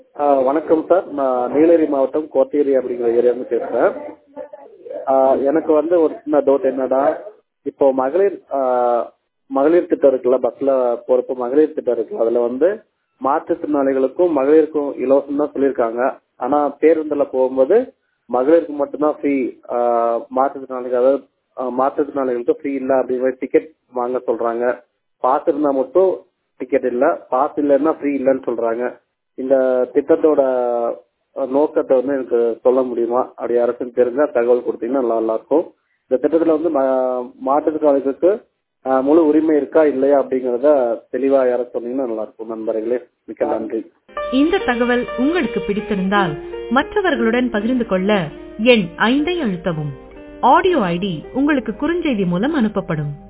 ஆ வணக்கம் சார் நான் நீலகிரி மாவட்டம் கோத்தகிரி அப்படிங்கிற ஏரியாவிலேருந்து பேசுகிறேன் எனக்கு வந்து ஒரு சின்ன டவுட் என்னன்னா இப்போ மகளிர் ஆ, மகளிர் திட்டம் இருக்குல்ல பஸ்ஸில் போகிறப்போ மகளிர் திட்டம் இருக்குல்ல அதில் வந்து மாற்றுத்திறனாளிகளுக்கும் மகளிருக்கும் இலவசம் தான் சொல்லியிருக்காங்க ஆனால் பேருந்தில் போகும்போது மகளிருக்கு மட்டும்தான் ஃப்ரீ மாற்றுத்திறனாளிகள் அதாவது ஆ, மாற்றுத்திறனாளிகளுக்கு ஃப்ரீ இல்லை அப்படிங்கிற மாதிரி டிக்கெட் வாங்க சொல்கிறாங்க பாஸ் இருந்தால் மட்டும் டிக்கெட் இல்லை பாஸ் இல்லைன்னா ஃப்ரீ இல்லைன்னு சொல்கிறாங்க இந்த திட்டத்தோட அஹ், நோக்கத்தை வந்து எனக்கு சொல்ல முடியுமா அப்படி யாராச்சும் தெரிஞ்சா தகவல் கொடுத்தீங்கன்னா நல்லா நல்லா இருக்கும் இந்த திட்டத்தில் வந்து ம- மாற்றுத்திறனாளிகளுக்கு அஹ், முழு உரிமை இருக்கா இல்லையா அப்படிங்கிறத தெளிவாக யாராச்சும் சொன்னீங்கன்னா நல்லா இருக்கும் நண்பர்களே மிக்க நன்றி இந்த தகவல் உங்களுக்கு பிடித்திருந்தால் மற்றவர்களுடன் பகிர்ந்து கொள்ள எண் ஐந்தை அழுத்தவும் ஆடியோ ஐடி உங்களுக்கு குறுஞ்செய்தி மூலம் அனுப்பப்படும்